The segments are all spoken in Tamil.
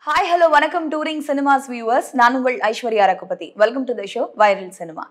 ஹாய் ஹலோ வணக்கம் டூரிங் சினிமாஸ் வியூவர்ஸ் நான் உங்கள் Aishwarya Raghupathi welcome to the show viral cinema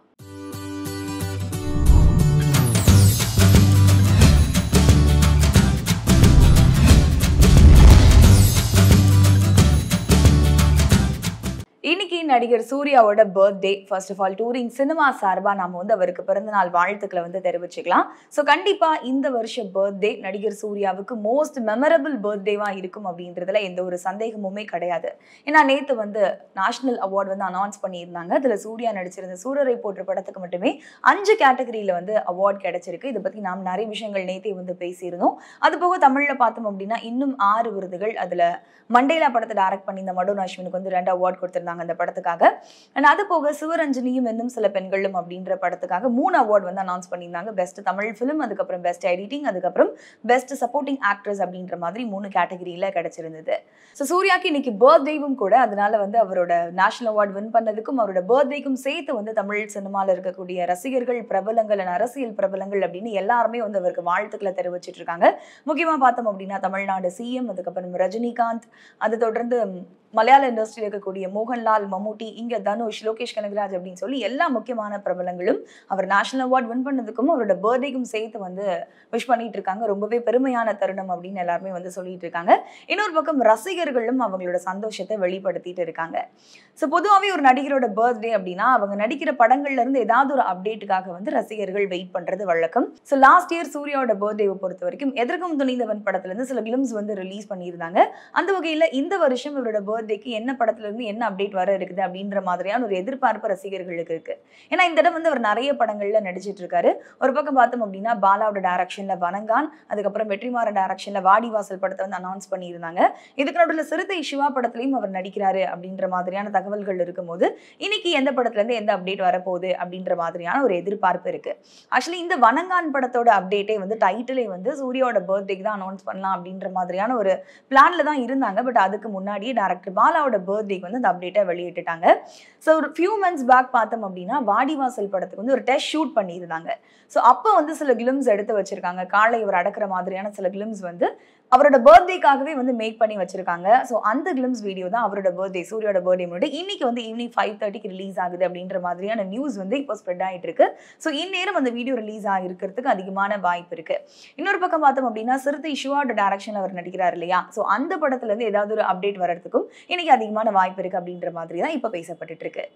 இன்னைக்கு நடிகர் சூர்யாவோட birthday first of all touring cinema சார்பா நாம வந்து அவருக்கு பிறந்தநாள் வாழ்த்துக்களை வந்து தெரிவிச்சுக்கலாம் ஸோ கண்டிப்பா இந்த வருஷ பர்த்டே நடிகர் சூர்யாவுக்கு மோஸ்ட் மெமரபிள் பர்த்டேவா இருக்கும் அப்படின்றதுல எந்த ஒரு சந்தேகமுமே கிடையாது ஏன்னா நேத்து வந்து நேஷனல் அவார்ட் வந்து அனௌன்ஸ் பண்ணியிருந்தாங்க அதுல சூர்யா நடிச்சிருந்த சூரரை போற்று படத்துக்கு மட்டுமே அஞ்சு கேட்டகரியில வந்து அவார்ட் கிடைச்சிருக்கு இதை பத்தி நாம் நிறைய விஷயங்கள் நேத்தே வந்து பேசியிருந்தோம் அது போக தமிழ்ல பார்த்தோம் அப்படின்னா இன்னும் ஆறு விருதுகள் அதுல மண்டேலா படத்தை டைரக்ட் பண்ணி இந்த மடோன் அஸ்வினுக்கு வந்து ரெண்டு அவார்ட் கொடுத்திருந்தாங்க அந்த படத்துக்காக அண்ட் அது போக சிவரஞ்சனியும் இன்னும் சில பெண்களும் அப்படின்ற படத்துக்காக மூணு அவார்ட் வந்து அனௌன்ஸ் பண்ணியிருந்தாங்க பெஸ்ட் தமிழ் ஃபிலிம் அதுக்கப்புறம் பெஸ்ட் எடிட்டிங் அதுக்கப்புறம் பெஸ்ட் சப்போர்ட்டிங் ஆக்ட்ரஸ் அப்படின்ற மாதிரி மூணு கேட்டகரியில கிடைச்சிருந்தது ஸோ சூர்யாக்கு இன்னைக்கு பர்த்டேவும் கூட அதனால வந்து அவரோட நேஷனல் அவார்ட் வின் பண்ணதுக்கும் அவரோட பர்த்டேக்கும் சேர்த்து வந்து தமிழ் சினிமாவில் இருக்கக்கூடிய ரசிகர்கள் பிரபலங்கள் and அரசியல் பிரபலங்கள் அப்படின்னு எல்லாருமே வந்து அவருக்கு வாழ்த்துக்களை தெரிவிச்சிட்டு இருக்காங்க முக்கியமா பார்த்தோம் அப்படின்னா தமிழ்நாடு சிஎம் அதுக்கப்புறம் ரஜினிகாந்த் அதை தொடர்ந்து மலையாள இண்டஸ்ட்ரியில் இருக்கக்கூடிய மோகன்லால் மம்முட்டி இங்க தனுஷ் லோகேஷ் கனகராஜ் அப்படின்னு சொல்லி எல்லா முக்கியமான பிரபலங்களும் அவர் நேஷனல் அவார்ட் வின் பண்ணதுக்கும் அவரோட பர்த்டேக்கும் சேர்த்து வந்து விஷ் பண்ணிட்டு இருக்காங்க ரொம்பவே பெருமையான தருணம் அப்படின்னு எல்லாருமே வந்து சொல்லிட்டு இருக்காங்க இன்னொரு பக்கம் ரசிகர்களும் அவங்களோட சந்தோஷத்தை வெளிப்படுத்திட்டு இருக்காங்க ஸோ பொதுவாகவே ஒரு நடிகரோட பர்த்டே அப்படின்னா அவங்க நடிக்கிற படங்கள்ல இருந்து ஏதாவது ஒரு அப்டேட்டுக்காக வந்து ரசிகர்கள் வெயிட் பண்றது வழக்கம் ஸோ லாஸ்ட் இயர் சூர்யாவோட பர்த்டேவை பொறுத்த வரைக்கும் எதற்கும் துணிந்தவன் படத்துல இருந்து சில கிளிம்ஸ் வந்து ரிலீஸ் பண்ணியிருந்தாங்க அந்த வகையில இந்த வருஷம் இவரோட பர்த்டேக்கு என்ன படத்துல இருந்து என்ன அப்டேட் வர இருக்குது அப்படின்ற மாதிரியான ஒரு எதிர்பார்ப்பு ரசிகர்களுக்கு இருக்கு ஏன்னா இந்த தடவை வந்து அவர் நிறைய படங்கள்ல நடிச்சிட்டு இருக்காரு ஒரு பக்கம் பார்த்தோம் அப்படின்னா பாலாவோட டைரக்ஷன்ல வனங்கான் அதுக்கப்புறம் வெற்றிமாறன் டைரக்ஷன்ல வாடிவாசல் படத்தை வந்து அனௌன்ஸ் பண்ணியிருந்தாங்க இதுக்கு நடுவில் சிறுத்தை சிவா படத்துலையும் அவர் நடிக்கிறாரு அப்படின்ற மாதிரியான தகவல்கள் இருக்கும்போது இன்னைக்கு எந்த படத்துல இருந்து எந்த அப்டேட் வரப்போகுது அப்படின்ற மாதிரியான ஒரு எதிர்பார்ப்பு இருக்கு ஆக்சுவலி இந்த வனங்கான் படத்தோட அப்டேட்டே வந்து டைட்டிலே வந்து சூர்யாவோட பர்த்டேக்கு தான் அனௌன்ஸ் பண்ணலாம் அப்படின்ற மாதிரியான ஒரு பிளான்ல தான் இருந்தாங்க பட் அதுக்கு முன்னாடியே டேரக்டர் பாலாவோட பர்த்டேக்கு வந்து அந்த அப்டேட்டை வெளியிட்டுட்டாங்க ஸோ ஒரு ஃபியூ மந்த்ஸ் பேக் பார்த்தோம் அப்படின்னா வாடிவாசல் படத்துக்கு வந்து ஒரு டெஸ்ட் ஷூட் பண்ணியிருந்தாங்க ஸோ அப்போ வந்து சில கிளிம்ஸ் எடுத்து வச்சிருக்காங்க காலை இவர் அடக்கிற மாதிரியான சில கிளிம்ஸ் வந்து அவரோட பர்த்டேக்காகவே வந்து மேக் பண்ணி வச்சிருக்காங்க ஸோ அந்த கிளிம்ஸ் வீடியோ தான் அவரோட பர்த்டே சூர்யோட பர்த்டே முன்னாடி இன்னைக்கு வந்து ஈவினிங் ஃபைவ் தேர்ட்டிக்கு ரிலீஸ் ஆகுது அப்படின்ற மாதிரியான நியூஸ் வந்து இப்போ ஸ்ப்ரெட் ஆகிட்டு இருக்கு ஸோ இந்நேரம் அந்த வீடியோ ரிலீஸ் ஆகிருக்கிறதுக்கு அதிகமான வாய்ப்பு இருக்கு இன்னொரு பக்கம் பார்த்தோம் அப்படின்னா சிறுத்தை சிவாவோட டேரக்ஷன்ல அவர் நடிக்கிறார் இல்லையா ஸோ அந்த படத்துல இருந்து ஏதாவது ஒரு அப்டேட் வர்றதுக்கும் இன்னைக்கு அதிகமான வாய்ப்பு இருக்கு அப்படின்ற மாதிரி தான் இப்போ பேசப்பட்டுட்டு இருக்கு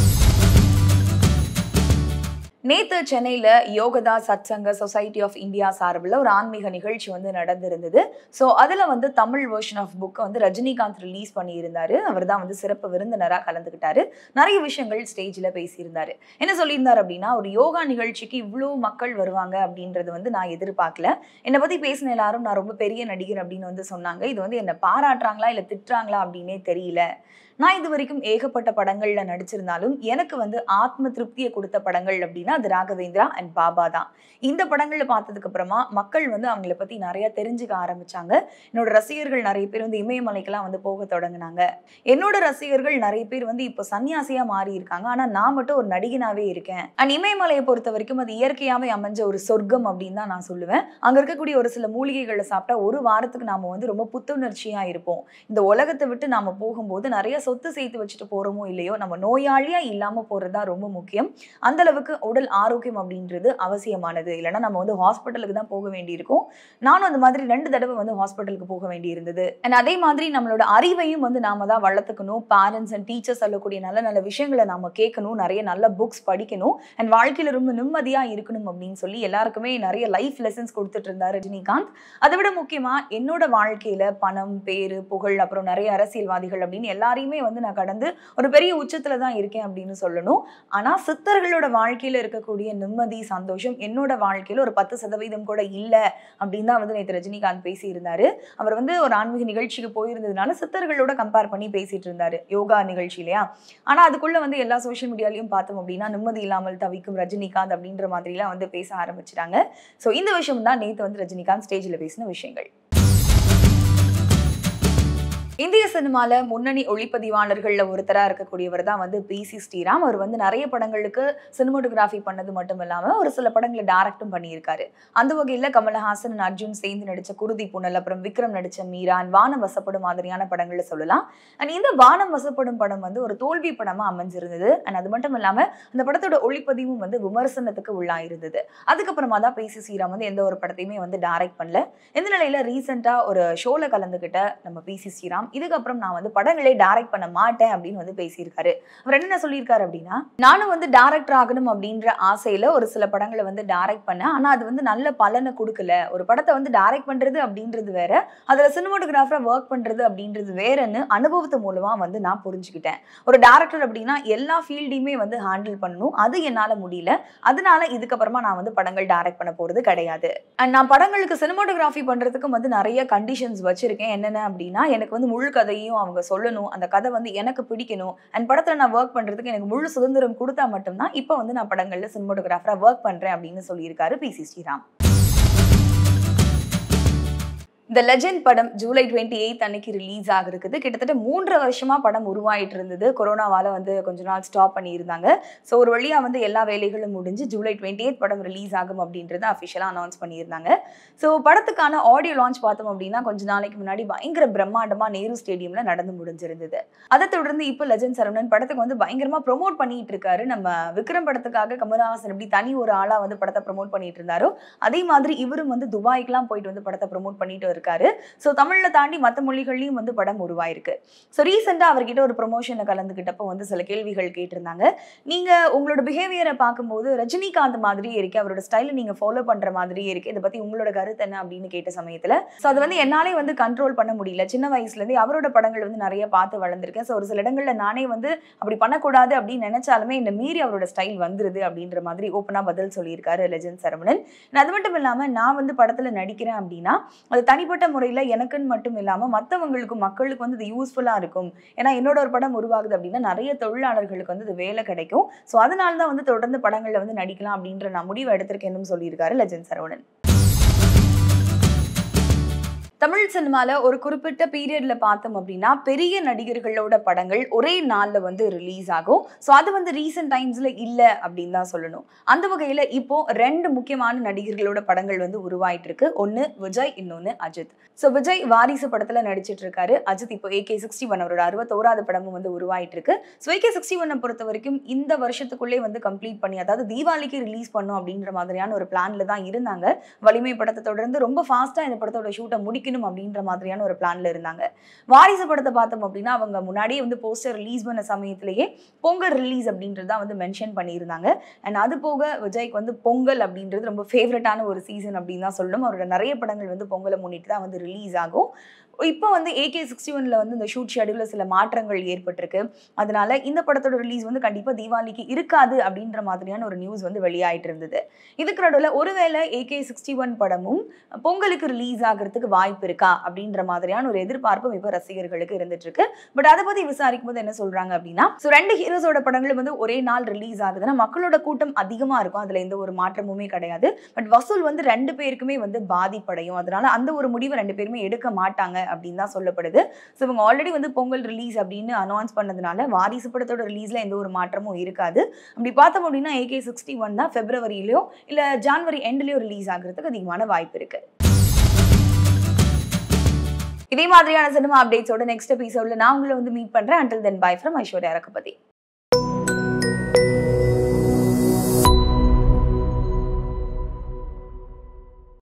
நேத்து சென்னையில Yogoda Satsanga society of India சார்பில் ஒரு ஆன்மீக நிகழ்ச்சி வந்து நடந்திருந்தது ஸோ அதுல வந்து தமிழ் வெர்ஷன் ஆஃப் புக்கை வந்து ரஜினிகாந்த் ரிலீஸ் பண்ணியிருந்தாரு அவர் தான் வந்து சிறப்பு விருந்தினராக கலந்துக்கிட்டாரு நிறைய விஷயங்கள் ஸ்டேஜில் பேசியிருந்தாரு என்ன சொல்லியிருந்தார் அப்படின்னா ஒரு யோகா நிகழ்ச்சிக்கு இவ்வளோ மக்கள் வருவாங்க அப்படின்றது வந்து நான் எதிர்பார்க்கல என்னை பத்தி பேசின எல்லாரும் நான் ரொம்ப பெரிய நடிகர் அப்படின்னு வந்து சொன்னாங்க இது வந்து என்னை பாராட்டுறாங்களா இல்லை திட்டுறாங்களா அப்படின்னே தெரியல நான் இது வரைக்கும் ஏகப்பட்ட படங்கள்ல நடிச்சிருந்தாலும் எனக்கு வந்து ஆத்ம திருப்தியை கொடுத்த படங்கள் அப்படின்னா அது ராகவேந்திரா அண்ட் பாபா தான் இந்த படங்கள்ல பார்த்ததுக்கு அப்புறமா மக்கள் வந்து அவங்கள பத்தி நிறைய தெரிஞ்சுக்க ஆரம்பிச்சாங்க என்னோட ரசிகர்கள் நிறைய பேர் வந்து இமயமலைக்கெல்லாம் வந்து போக தொடங்கினாங்க என்னோட ரசிகர்கள் நிறைய பேர் வந்து இப்போ சன்னியாசியா மாறி இருக்காங்க ஆனா நான் மட்டும் ஒரு நடிகனாவே இருக்கேன் அண்ட் இமயமலையை பொறுத்த வரைக்கும் அது இயற்கையாவே அமைஞ்ச ஒரு சொர்க்கம் அப்படின்னு தான் நான் சொல்லுவேன் அங்க இருக்கக்கூடிய ஒரு சில மூலிகைகளை சாப்பிட்டா ஒரு வாரத்துக்கு நாம வந்து ரொம்ப புத்துணர்ச்சியா இருப்போம் இந்த உலகத்தை விட்டு நாம போகும்போது நிறைய சொத்து சேர்த்து வச்சுட்டு போறோமோ இல்லையோ நம்ம நோயாளியா இல்லாம போறதா ரொம்ப முக்கியம் அந்த அளவுக்கு உடல் ஆரோக்கியம் அப்படின்றது அவசியமானது இல்லைன்னா நம்ம வந்து ஹாஸ்பிட்டலுக்கு தான் போக வேண்டியிருக்கும் நானும் அந்த மாதிரி ரெண்டு தடவை வந்து ஹாஸ்பிட்டலுக்கு போக வேண்டியிருந்தது அண்ட் அதே மாதிரி நம்மளோட அறிவையும் வந்து நாம தான் வளர்த்துக்கணும் பேரண்ட்ஸ் அண்ட் டீச்சர்ஸ் சொல்லக்கூடிய நல்ல நல்ல விஷயங்களை நாம கேட்கணும் நிறைய நல்ல புக்ஸ் படிக்கணும் அண்ட் வாழ்க்கையில ரொம்ப நிம்மதியா இருக்கணும் அப்படின்னு சொல்லி எல்லாருக்குமே நிறைய லைஃப் லெசன்ஸ் கொடுத்துட்டு இருந்தார் ரஜினிகாந்த் அதை விட முக்கியமா என்னோட வாழ்க்கையில பணம் பேரு புகழ் அப்புறம் நிறைய அரசியல்வாதிகள் அப்படின்னு எல்லாரையுமே வந்து நான் கடந்து ஒரு பெரிய உச்சத்துல தான் இருக்கேன் அப்படின்னு சொல்லணும் ஆனா சித்தர்களோட வாழ்க்கையில இருக்கக்கூடிய நிம்மதி சந்தோஷம் என்னோட வாழ்க்கையில ஒரு பத்து சதவீதம் கூட இல்ல அப்படின்னு தான் வந்து நேற்று ரஜினிகாந்த் பேசியிருந்தாரு அவர் வந்து ஒரு ஆன்மீக நிகழ்ச்சிக்கு போயிருந்ததுனால சித்தர்களோட கம்பேர் பண்ணி பேசிட்டு இருந்தாரு யோகா நிகழ்ச்சி இல்லையா ஆனா அதுக்குள்ள வந்து எல்லா சோஷியல் மீடியாலையும் பார்த்தோம் அப்படின்னா நிம்மதி இல்லாமல் தவிக்கும் ரஜினிகாந்த் அப்படின்ற மாதிரிலாம் வந்து பேச ஆரம்பிச்சிட்டாங்க ஸோ இந்த விஷயம் தான் நேற்று வந்து ரஜினிகாந்த் ஸ்டேஜில் பேசின விஷயங்கள் இந்திய சினிமால முன்னணி ஒளிப்பதிவாளர்கள்ல ஒருத்தரா இருக்கக்கூடியவர் தான் வந்து பி சி ஸ்ரீராம் அவர் வந்து நிறைய படங்களுக்கு சினிமோட்டோகிராஃபி பண்ணது மட்டும் இல்லாம ஒரு சில படங்களை டைரக்டும் பண்ணியிருக்காரு அந்த வகையில கமலஹாசன் and அர்ஜுன் சேர்ந்து நடிச்ச குருதி புனல் அப்புறம் விக்ரம் நடிச்ச மீரான் வானம் வசப்படும் மாதிரியான படங்களை சொல்லலாம் அண்ட் இந்த வானம் வசப்படும் படம் வந்து ஒரு தோல்வி படமா அமைஞ்சிருந்தது அண்ட் அது மட்டும் இல்லாம அந்த படத்தோட ஒளிப்பதிவும் வந்து விமர்சனத்துக்கு உள்ளாயிருந்தது அதுக்கப்புறமா தான் பி சி ஸ்ரீராம் வந்து எந்த ஒரு படத்தையுமே வந்து டைரக்ட் பண்ணல இந்த நிலையில ரீசெண்டா ஒரு ஷோல கலந்துகிட்ட நம்ம பி சி ஸ்ரீராம் இதுக்கப்புறம் நான் வந்து படங்களே டைரக்ட் பண்ண மாட்டேன் அப்படின்னு வந்து பேசியிருக்காரு அவர் என்ன சொல்லியிருக்காரு அப்படின்னா நானும் வந்து டைரக்டர் ஆகணும் அப்படின்ற ஆசையில ஒரு சில படங்களை வந்து டைரக்ட் பண்ணேன் ஆனா அது வந்து நல்ல பலனை கொடுக்கல ஒரு படத்தை வந்து டைரக்ட் பண்றது அப்படின்றது வேற அதுல சினிமாட்டோகிராஃபரா ஒர்க் பண்றது அப்படின்றது வேறன்னு அனுபவத்து மூலமா வந்து நான் புரிஞ்சுக்கிட்டேன் ஒரு டேரக்டர் அப்படின்னா எல்லா ஃபீல்டையுமே வந்து ஹேண்டில் பண்ணணும் அது என்னால முடியல அதனால இதுக்கப்புறமா நான் வந்து படங்கள் டைரக்ட் பண்ண போறது கிடையாது அண்ட் நான் படங்களுக்கு சினிமாட்டோகிராஃபி பண்றதுக்கும் வந்து நிறைய கண்டிஷன்ஸ் வச்சிருக்கேன் என்னென்ன அப்படின்னா எனக்கு வந்து முழு கதையும் அவங்க சொல்லணும் அந்த கதை வந்து எனக்கு பிடிக்கணும் அண்ட் படத்துல நான் ஒர்க் பண்றதுக்கு எனக்கு முழு சுதந்திரம் கொடுத்தா மட்டும்தான் இப்போ வந்து நான் படங்கள்ல சினிமாட்டோகிராஃபரா ஒர்க் பண்றேன் அப்படின்னு சொல்லியிருக்காரு பி சி ஸ்ரீராம் இந்த லெஜெண்ட் படம் ஜூலை டுவெண்ட்டி எயித் அன்னைக்கு ரிலீஸ் ஆகிருக்குது கிட்டத்தட்ட மூன்றரை வருஷமா படம் உருவாயிட்டு இருந்தது கொரோனாவால வந்து கொஞ்ச நாள் ஸ்டாப் பண்ணியிருந்தாங்க ஸோ ஒரு வழியா வந்து எல்லா வேலைகளும் முடிஞ்சு ஜூலை டுவெண்ட்டி எயிட் படம் ரிலீஸ் ஆகும் அப்படின்றத அஃபிஷியலாக அனௌன்ஸ் பண்ணியிருந்தாங்க ஸோ படத்துக்கான ஆடியோ லான்ச் பார்த்தோம் அப்படின்னா கொஞ்ச நாளைக்கு முன்னாடி பயங்கர பிரம்மாண்டமா நேரு ஸ்டேடியம்ல நடந்து முடிஞ்சிருந்தது அதை தொடர்ந்து இப்போ லெஜெண்ட் சரவணன் படத்துக்கு வந்து பயங்கரமா ப்ரொமோட் பண்ணிட்டு இருக்காரு நம்ம விக்ரம் படத்துக்காக கமலஹாசன் எப்படி தனி ஒரு ஆளா வந்து படத்தை ப்ரொமோட் பண்ணிட்டு இருந்தாரோ அதே மாதிரி இவரும் வந்து துபாய்க்குலாம் போயிட்டு வந்து படத்தை ப்ரொமோட் பண்ணிட்டு இருக்காரு ஸோ தமிழில் தாண்டி மற்ற மொழிகள்லையும் வந்து படம் உருவாயிருக்கு ஸோ ரீசெண்டாக அவர்கிட்ட ஒரு ப்ரொமோஷனில் கலந்துக்கிட்டப்போ வந்து சில கேள்விகள் கேட்டிருந்தாங்க நீங்கள் உங்களோட பிஹேவியரை பார்க்கும்போது ரஜினிகாந்த் மாதிரியே இருக்கு அவரோட ஸ்டைலை நீங்கள் ஃபாலோ பண்ணுற மாதிரியே இருக்கு இதை பற்றி உங்களோட கருத்து என்ன அப்படின்னு கேட்ட சமயத்தில் ஸோ அது வந்து என்னாலே வந்து கண்ட்ரோல் பண்ண முடியல சின்ன வயசுலேருந்தே அவரோட படங்கள் வந்து நிறைய பார்த்து வளர்ந்துருக்கேன் ஸோ ஒரு சில இடங்களில் நானே வந்து அப்படி பண்ணக்கூடாது அப்படின்னு நினைச்சாலுமே என்னை மீறி அவரோட ஸ்டைல் வந்துருது அப்படின்ற மாதிரி ஓப்பனாக பதில் சொல்லியிருக்காரு லெஜண்ட் சரவணன் And அது மட்டும் இல்லாமல் நான் வந்து படத்தில் நடிக்கிறேன் அப்படின்னா அது தனிப்பட்ட முறையில் எனக்குன்னு மட்டும் இல்லாமல் மற்றவங்களுக்கும் மக்களுக்கு வந்து இது யூஸ்ஃபுல்லாக இருக்கும் ஏன்னா என்னோட ஒரு படம் உருவாகுது அப்படின்னா நிறைய தொழிலாளர்களுக்கு வந்து இது வேலை கிடைக்கும் ஸோ அதனால தான் வந்து தொடர்ந்து படங்களில் வந்து நடிக்கலாம் அப்படின்ற நான் முடிவு எடுத்திருக்கேன்னு சொல்லியிருக்காரு லெஜண்ட் சரவணன் தமிழ் சினிமால ஒரு குறிப்பிட்ட பீரியட்ல பார்த்தோம் அப்படின்னா பெரிய நடிகர்களோட படங்கள் ஒரே நாள்ல வந்து ரிலீஸ் ஆகும் ஸோ அது வந்து ரீசெண்ட் டைம்ஸ்ல இல்ல அப்படின்னு தான் சொல்லணும் அந்த வகையில இப்போ ரெண்டு முக்கியமான நடிகர்களோட படங்கள் வந்து உருவாயிட்டு இருக்கு ஒன்னு விஜய் இன்னொன்னு அஜித் ஸோ விஜய் வாரிசு படத்துல நடிச்சிட்டு இருக்காரு அஜித் இப்போ ஏகே சிக்ஸ்டி ஒன் அவரோட அறுபத்தோராது படமும் வந்து உருவாயிட்டு இருக்கு ஸோ ஏகே சிக்ஸ்டி ஒன்னை பொறுத்த வரைக்கும் இந்த வருஷத்துக்குள்ளே வந்து கம்ப்ளீட் பண்ணி அதாவது தீபாவளிக்கு ரிலீஸ் பண்ணும் அப்படின்ற மாதிரியான ஒரு பிளான்ல தான் இருந்தாங்க வலிமை படத்தை தொடர்ந்து ரொம்ப ஃபாஸ்டா இந்த படத்தோட ஷூட்டை முடிக்கணும் அப்படின்ற மாதிரியான ஒரு பிளான்ல இருந்தாங்க வாரிசு படத்தை பார்த்தோம் அப்படின்னா அவங்க முன்னாடியே வந்து போஸ்டர் ரிலீஸ் பண்ண சமயத்திலேயே பொங்கல் ரிலீஸ் அப்படின்றது தான் வந்து மென்ஷன் பண்ணியிருந்தாங்க அண்ட் அது போக விஜய்க்கு வந்து பொங்கல் அப்படின்றது ரொம்ப ஃபேவரட்டான ஒரு சீசன் அப்படின்னு தான் சொல்லணும் அவரோட நிறைய படங்கள் வந்து பொங்கலை முன்னிட்டு தான் வந்து ரிலீஸ் ஆகும் இப்போ வந்து ஏகே சிக்ஸ்டி ஒன்ல வந்து இந்த ஷூட் ஷெடியூலில் சில மாற்றங்கள் ஏற்பட்டிருக்கு அதனால இந்த படத்தோட ரிலீஸ் வந்து கண்டிப்பாக தீபாவளிக்கு இருக்காது அப்படின்ற மாதிரியான ஒரு நியூஸ் வந்து வெளியாயிட்டு இருந்தது இதுக்கு நடுவில் ஒருவேளை ஏகே சிக்ஸ்டி ஒன் படமும் பொங்கலுக்கு ரிலீஸ் ஆகிறதுக்கு வாய்ப்பு இருக்கா அப்படின்ற மாதிரியான ஒரு எதிர்பார்ப்பும் இப்போ ரசிகர்களுக்கு இருந்துட்டு இருக்கு பட் அதை பத்தி விசாரிக்கும் போது என்ன சொல்றாங்க அப்படின்னா ஸோ ரெண்டு ஹீரோஸோட படங்களும் வந்து ஒரே நாள் ரிலீஸ் ஆகுதுன்னா மக்களோட கூட்டம் அதிகமா இருக்கும் அதுல எந்த ஒரு மாற்றமுமே கிடையாது பட் வசூல் வந்து ரெண்டு பேருக்குமே வந்து பாதிப்படையும் அதனால அந்த ஒரு முடிவை ரெண்டு பேருமே எடுக்க மாட்டாங்க அப்படின்னு தான் சொல்லப்படுது ஸோ இவங்க ஆல்ரெடி வந்து பொங்கல் ரிலீஸ் அப்படின்னு அனௌன்ஸ் பண்ணதுனால வாரிசு படத்தோட ரிலீஸ்ல எந்த ஒரு மாற்றமும் இருக்காது அப்படி பார்த்தோம் அப்படின்னா ஏகே சிக்ஸ்டி ஒன் தான் பிப்ரவரியிலயோ இல்ல ஜான்வரி எண்ட்லயோ ரிலீஸ் ஆகிறதுக்கு அதிகமான வாய்ப்பு இருக்கு இதே மாதிரியான சினிமா அப்டேட்ஸோட நெக்ஸ்ட் எபிசோட்ல நான் உங்களை வந்து மீட் பண்றேன் until then bye from Aishwarya ரகபதி